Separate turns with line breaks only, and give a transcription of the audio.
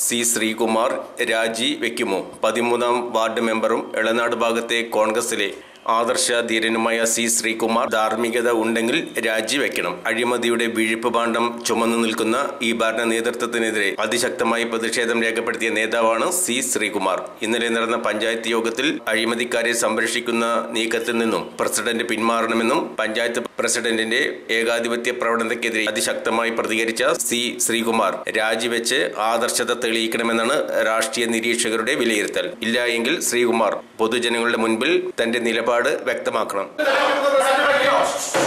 C Sreekumar രാജി വെക്കുമോ പതിമൂന്നാം ward മെമ്പറും എളനാട് ഭാഗത്തെ കോൺഗ്രസിലെ ആദർശ ധീരനുമായ സി ശ്രീകുമാർ ധാർമ്മികത ഉണ്ടെങ്കിൽ രാജിവെക്കണം അഴിമതിയുടെ വീഴിപ്പ് പാണ്ഡം ചുമന്നു നിൽക്കുന്ന ഈ ഭരണ നേതൃത്വത്തിനെതിരെ അതിശക്തമായി പ്രതിഷേധം രേഖപ്പെടുത്തിയ നേതാവാണ് സി ശ്രീകുമാർ ഇന്നലെ നടന്ന പഞ്ചായത്ത് യോഗത്തിൽ അഴിമതിക്കാരെ സംരക്ഷിക്കുന്ന നീക്കത്തിൽ നിന്നും പ്രസിഡന്റ് പിന്മാറണമെന്നും പഞ്ചായത്ത് പ്രസിഡന്റിന്റെ ഏകാധിപത്യ പ്രവണതയ്ക്കെതിരെ അതിശക്തമായി പ്രതികരിച്ച സി ശ്രീകുമാർ രാജിവെച്ച് ആദർശത തെളിയിക്കണമെന്നാണ് രാഷ്ട്രീയ നിരീക്ഷകരുടെ വിലയിരുത്തൽ ഇല്ല എങ്കിൽ ശ്രീകുമാർ പൊതുജനങ്ങളുടെ മുൻപിൽ തന്റെ നിലപാട് വ്യക്തമാക്കണം
¡Vamos!